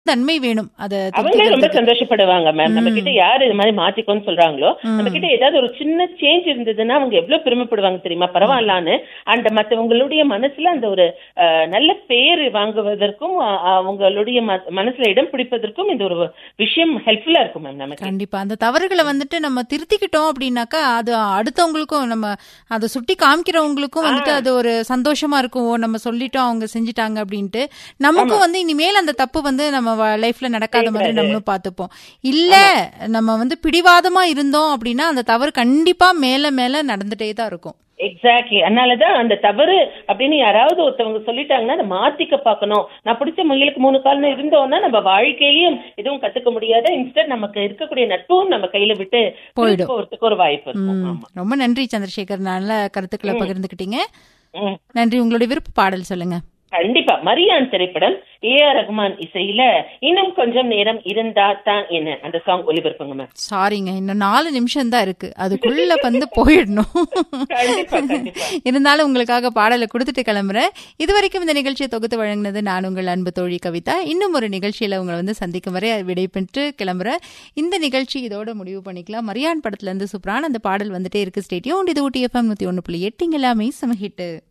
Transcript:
தன்மை வேணும் அத அவங்களே ரொம்ப திருத்திக்கிறதுக்கு. சந்தோஷப்படுவாங்க மேம் நம்ம ம். கிட்ட யாரு இது மாதிரி மாத்திக்கோன்னு சொல்றாங்களோ நம்ம கிட்ட ஏதாவது ஒரு சின்ன சேஞ்ச் இருந்ததுன்னா அவங்க எவ்வளவு பெருமைப்படுவாங்க தெரியுமா பரவாயில்லான்னு அந்த மத்தவங்களுடைய மனசுல அந்த ஒரு அஹ், நல்ல பேர் வாங்குவதற்கும் அ- அவங்களுடைய ம- மனசுல இடம் பிடிப்பதற்கும் இந்த ஒரு விஷயம் ஹெல்ப்ஃபுல்லா இருக்கும் மேம் நமக்கு கண்டிப்பா அந்த தவறுகளை வந்துட்டு நம்ம திருத்திக்கிட்டோம் அப்படின்னாக்கா அது அடுத்தவங்களுக்கும் நம்ம அதை சுட்டி காமிக்கிறவங்களுக்கும் வந்துட்டு அது ஒரு சந்தோஷமா இருக்கும் ஓ நம்ம சொல்லிட்டோம் அவங்க செஞ்சுட்டாங்க அப்படின்ட்டு நமக்கும் வந்து இனிமேல் அந்த தப்பு வந்து நம்ம லைஃப்ல நடக்காத மாதிரி நம்மளும் பார்த்துப்போம் இல்ல நம்ம வந்து பிடிவாதமா இருந்தோம் அப்படின்னா அந்த தவறு கண்டிப்பா மேல மேல நடந்துட்டே தான் இருக்கும் எக்ஸாக்ட்லி அதனாலதான் அந்த தவறு அப்படின்னு யாராவது ஒருத்தவங்க சொல்லிட்டாங்கன்னா அதை மாத்திக்க பார்க்கணும் நான் பிடிச்ச முயலுக்கு மூணு கால்னு இருந்தோம்னா நம்ம வாழ்க்கையிலயும் எதுவும் கத்துக்க முடியாத இன்ஸ்டன்ட் நமக்கு இருக்கக்கூடிய நட்பும் நம்ம கையில விட்டு போயிடும். போறதுக்கு ஒரு வாய்ப்பு இருக்கும் ம், ஆமா ரொம்ப நன்றி சந்திரசேகர் நல்ல கருத்துக்களை பகிர்ந்துக்கிட்டீங்க ம். நன்றி உங்களுடைய விருப்ப பாடல் சொல்லுங்க கண்டிப்பா மரியான் திரைப்படம் ஏ ஆர் ரகுமான் இசையில இன்னும் கொஞ்சம் நேரம் இருந்தா தான் என்ன அந்த சாங் ஒளிபரப்புங்க மேம் சாரிங்க இன்னும் நாலு நிமிஷம் தான் இருக்கு அதுக்குள்ள வந்து போயிடணும் கண்டிப்பா, கண்டிப்பா. இருந்தாலும் உங்களுக்காக பாடலை கொடுத்துட்டு கிளம்புறேன் இதுவரைக்கும் இந்த நிகழ்ச்சியை தொகுத்து வழங்கினது நான் உங்கள் அன்பு தோழி கவிதா இன்னும் ஒரு நிகழ்ச்சியில உங்களை வந்து சந்திக்கும் வரை விடைபெற்று கிளம்புறேன் இந்த நிகழ்ச்சி இதோட முடிவு பண்ணிக்கலாம் மரியான் படத்துல இருந்து சூப்பரான அந்த பாடல் வந்துட்டே இருக்கு ஸ்டேடியம் இது ஊட்டி எஃப்எம் நூத்தி ஒன்னு புள்ளி எட்டு இங்க எல்லாமே சமஹிட்டு